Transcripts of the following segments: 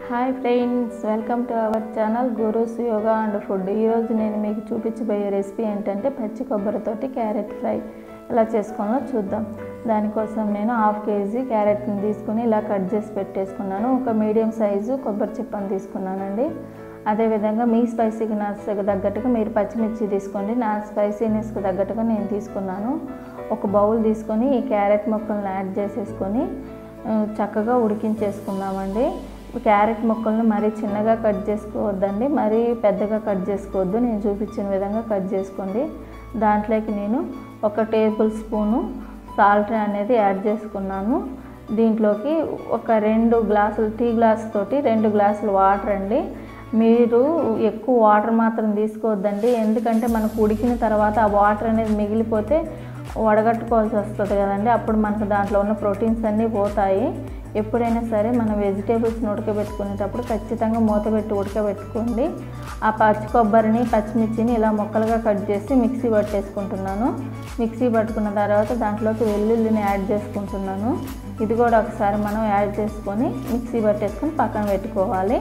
hi friends welcome to our channel Guru's yoga and food ఈరోజు నేను మీకు చూపించబోయే రెసిపీ ఏంటంటే పచ్చి కొబ్బరితోటి క్యారెట్ ఫ్రై ఎలా చేసుకోవాలో చూద్దాం దానికోసం నేను హాఫ్ కేజీ క్యారెట్ని తీసుకుని ఇలా కట్ చేసి పెట్టేసుకున్నాను ఒక మీడియం సైజు కొబ్బరి చిప్పని తీసుకున్నానండి అదేవిధంగా మీ స్పైసీకి నచ్చకు తగ్గట్టుగా మీరు పచ్చిమిర్చి తీసుకోండి నా స్పైసీనెస్కి తగ్గట్టుగా నేను తీసుకున్నాను ఒక బౌల్ తీసుకొని ఈ క్యారెట్ ముక్కలను యాడ్ చేసేసుకొని ఆ, చక్కగా ఉడికించేసుకుందామండి క్యారెట్ ముక్కలను మరీ చిన్నగా కట్ చేసుకోవద్దండి మరీ పెద్దగా కట్ చేసుకోవద్దు నేను చూపించిన విధంగా కట్ చేసుకోండి దాంట్లోకి నేను ఒక టేబుల్ స్పూను సాల్ట్ అనేది యాడ్ చేసుకున్నాను దీంట్లోకి ఒక రెండు గ్లాసులు టీ గ్లాస్ తోటి రెండు గ్లాసులు వాటర్ అండి మీరు ఎక్కువ వాటర్ మాత్రం తీసుకోవద్దండి ఎందుకంటే మనకు ఉడికిన తర్వాత ఆ వాటర్ అనేది మిగిలిపోతే వడగట్టుకోవాల్సి వస్తుంది కదండి అప్పుడు మనకు దాంట్లో ఉన్న ప్రోటీన్స్ అన్నీ పోతాయి ఎప్పుడైనా సరే మనం వెజిటేబుల్స్ని ఉడకబెట్టుకునేటప్పుడు ఖచ్చితంగా మూత పెట్టి ఉడకబెట్టుకోండి ఆ పచ్చి కొబ్బరిని పచ్చిమిర్చిని ఇలా ముక్కలుగా కట్ చేసి మిక్సీ పట్టేసుకుంటున్నాను మిక్సీ పట్టుకున్న తర్వాత దాంట్లోకి వెల్లుల్లిని యాడ్ చేసుకుంటున్నాను ఇది కూడా ఒకసారి మనం యాడ్ చేసుకొని మిక్సీ పట్టేసుకొని పక్కన పెట్టుకోవాలి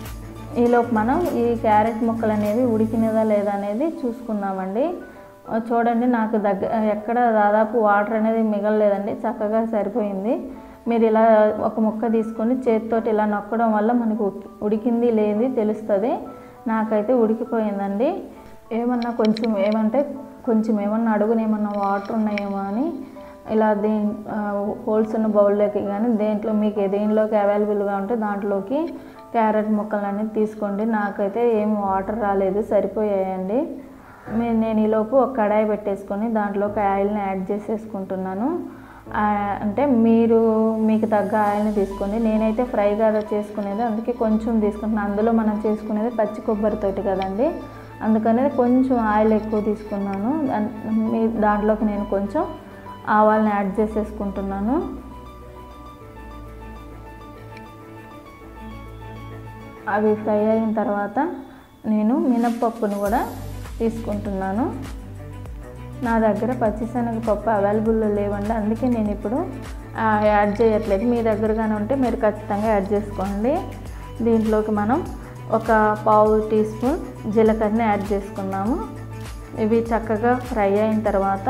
ఈలోపు మనం ఈ క్యారెట్ ముక్కలు అనేవి ఉడికినదా లేదా అనేది చూసుకుందామండి ఆ, చూడండి నాకు దగ్గర ఎక్కడ దాదాపు వాటర్ అనేది మిగలలేదండి చక్కగా సరిపోయింది మీరు ఇలా ఒక ముక్క తీసుకొని చేతితోటి ఇలా నొక్కడం వల్ల మనకు ఉడికి- ఉడికింది లేనిది తెలుస్తుంది నాకైతే ఉడికిపోయిందండి ఏమన్నా కొంచెం ఏమంటే కొంచెం ఏమన్నా అడుగున ఏమన్నా వాటర్ ఉన్నాయేమో అని ఇలా దీ హోల్స్ ఉన్న బౌల్లోకి కానీ దేంట్లో మీకు దేనిలోకి అవైలబుల్గా ఉంటే దాంట్లోకి క్యారెట్ ముక్కలు అనేది తీసుకోండి నాకైతే ఏం వాటర్ రాలేదు సరిపోయాయండి మీ- నేను ఈలోపు ఒక కడాయి పెట్టేసుకొని దాంట్లోకి ఆయిల్ని యాడ్ చేసేసుకుంటున్నాను ఆ, అంటే మీరు మీకు తగ్గ ఆయిల్ని తీసుకోండి నేనైతే ఫ్రై కదా చేసుకునేది అందుకే కొంచెం తీసుకుంటున్నాను అందులో మనం చేసుకునేది పచ్చి కొబ్బరితోటి కదండి అందుకనే కొంచెం ఆయిల్ ఎక్కువ తీసుకున్నాను దాన్- మీ దాంట్లోకి నేను కొంచెం ఆవాల్ని యాడ్ చేసేసుకుంటున్నాను అవి ఫ్రై అయిన తర్వాత నేను మినప్పప్పును కూడా తీసుకుంటున్నాను నా దగ్గర పచ్చిశనగపప్పు అవైలబుల్లో లేవండి అందుకే నేను ఇప్పుడు ఆ, యాడ్ చేయట్లేదు మీ దగ్గరగానే ఉంటే మీరు ఖచ్చితంగా యాడ్ చేసుకోండి దీంట్లోకి మనం ఒక పావు టీ స్పూన్ జీలకర్రని యాడ్ చేసుకున్నాము ఇవి చక్కగా ఫ్రై అయిన తర్వాత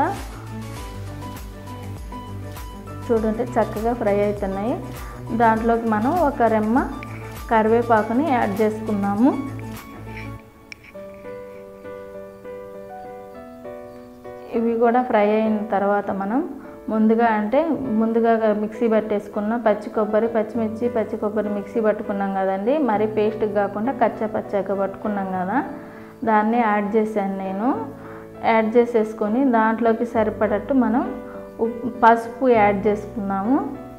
చూడండి చక్కగా ఫ్రై అవుతున్నాయి దాంట్లోకి మనం ఒక రెమ్మ కరివేపాకుని యాడ్ చేసుకున్నాము ఇవి కూడా ఫ్రై అయిన తర్వాత మనం ముందుగా అంటే ముందుగా మిక్సీ పట్టేసుకున్న పచ్చి కొబ్బరి పచ్చిమిర్చి పచ్చి కొబ్బరి మిక్సీ పట్టుకున్నాం కదండి మరీ పేస్ట్ కాకుండా కచ్చా పచ్చాగా పట్టుకున్నాం కదా దాన్ని యాడ్ చేశాను నేను యాడ్ చేసేసుకొని దాంట్లోకి సరిపడట్టు మనం ఉప్పు పసుపు యాడ్ చేసుకున్నాము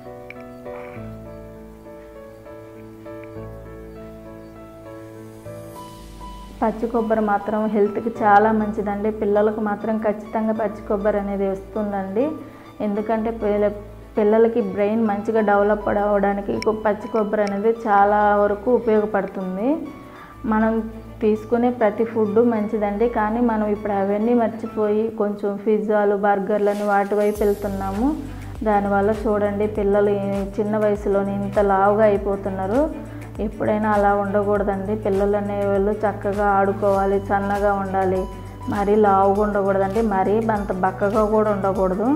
పచ్చి కొబ్బరి మాత్రం హెల్త్కి చాలా మంచిదండి పిల్లలకు మాత్రం ఖచ్చితంగా పచ్చి కొబ్బరి అనేది వస్తుందండి ఎందుకంటే పిల్ల పిల్లలకి బ్రెయిన్ మంచిగా డెవలప్ అవ్వడానికి కొ- పచ్చి కొబ్బరి అనేది చాలా వరకు ఉపయోగపడుతుంది మనం తీసుకునే ప్రతి ఫుడ్ మంచిదండి కానీ మనం ఇప్పుడు అవన్నీ మర్చిపోయి కొంచెం పిజ్జాలు బర్గర్లని వాటి వైపు వెళ్తున్నాము దానివల్ల చూడండి పిల్లలు ఈ చిన్న వయసులోనే ఇంత లావుగా అయిపోతున్నారు ఎప్పుడైనా అలా ఉండకూడదండి పిల్లలు అనేవాళ్ళు చక్కగా ఆడుకోవాలి సన్నగా ఉండాలి మరీ లావుగా ఉండకూడదండి మరీ అంత బక్కగా కూడా ఉండకూడదు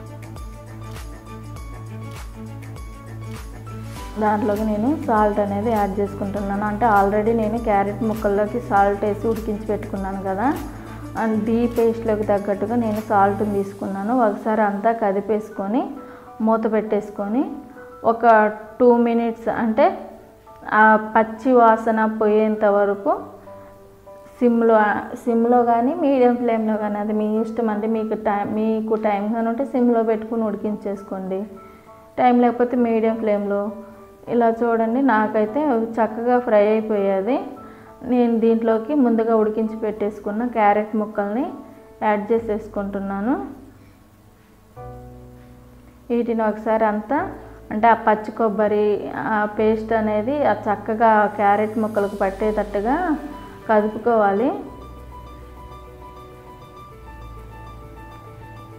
దాంట్లోకి నేను సాల్ట్ అనేది యాడ్ చేసుకుంటున్నాను అంటే ఆల్రెడీ నేను క్యారెట్ ముక్కల్లోకి సాల్ట్ వేసి ఉడికించి పెట్టుకున్నాను కదా అండ్ డీ పేస్ట్లోకి తగ్గట్టుగా నేను సాల్ట్ని తీసుకున్నాను ఒకసారి అంతా కదిపేసుకొని మూత పెట్టేసుకొని ఒక టూ మినిట్స్ అంటే ఆ పచ్చి వాసన పోయేంత వరకు సిమ్లో సిమ్లో కానీ మీడియం ఫ్లేమ్లో కానీ అది మీ ఇష్టం అంటే మీకు టైం మీకు టైం కానీ ఉంటే సిమ్లో పెట్టుకుని ఉడికించేసుకోండి టైం లేకపోతే మీడియం ఫ్లేమ్లో ఇలా చూడండి నాకైతే చక్కగా ఫ్రై అయిపోయేది నేను దీంట్లోకి ముందుగా ఉడికించి పెట్టేసుకున్న క్యారెట్ ముక్కల్ని యాడ్ చేసేసుకుంటున్నాను వీటిని ఒకసారి అంతా అంటే ఆ పచ్చి కొబ్బరి ఆ పేస్ట్ అనేది ఆ చక్కగా క్యారెట్ ముక్కలకు పట్టేటట్టుగా కదుపుకోవాలి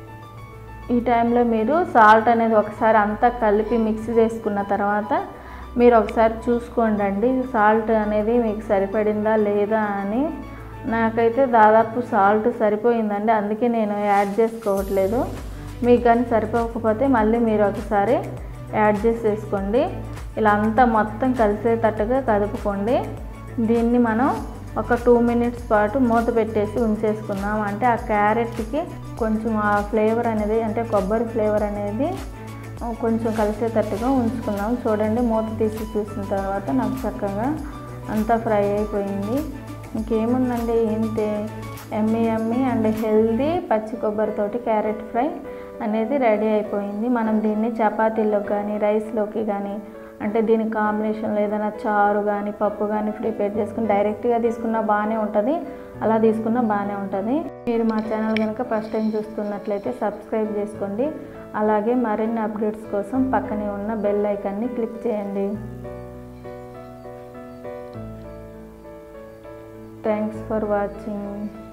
ఈ టైంలో మీరు సాల్ట్ అనేది ఒకసారి అంతా కలిపి మిక్స్ చేసుకున్న తర్వాత మీరు ఒకసారి చూసుకోండి అండి సాల్ట్ అనేది మీకు సరిపడిందా లేదా అని నాకైతే దాదాపు సాల్ట్ సరిపోయిందండి అందుకే నేను యాడ్ చేసుకోవట్లేదు మీకు కానీ సరిపోకపోతే మళ్ళీ మీరు ఒకసారి యాడ్ చేసేసుకోండి ఇలా అంతా మొత్తం కలిసేటట్టుగా కదుపుకోండి దీన్ని మనం ఒక టూ మినిట్స్ పాటు మూత పెట్టేసి ఉంచేసుకుందాం అంటే ఆ క్యారెట్కి కొంచెం ఆ ఫ్లేవర్ అనేది అంటే కొబ్బరి ఫ్లేవర్ అనేది కొంచెం కలిసేటట్టుగా ఉంచుకుందాం చూడండి మూత తీసి చూసిన తర్వాత నాకు చక్కగా అంతా ఫ్రై అయిపోయింది ఇంకేముందండి ఇంతే ఎమ్మి ఎమ్మి అండ్ హెల్దీ పచ్చి కొబ్బరితోటి క్యారెట్ ఫ్రై అనేది రెడీ అయిపోయింది మనం దీన్ని చపాతీల్లోకి కానీ రైస్లోకి కానీ అంటే దీని కాంబినేషన్లో ఏదైనా చారు కానీ పప్పు కానీ ప్రిపేర్ చేసుకుని డైరెక్ట్గా తీసుకున్నా బాగానే ఉంటుంది అలా తీసుకున్నా బాగానే ఉంటుంది మీరు మా ఛానల్ కనుక ఫస్ట్ టైం చూస్తున్నట్లయితే సబ్స్క్రైబ్ చేసుకోండి అలాగే మరిన్ని అప్డేట్స్ కోసం పక్కనే ఉన్న బెల్ ఐకాన్ని క్లిక్ చేయండి థ్యాంక్స్ ఫర్ వాచింగ్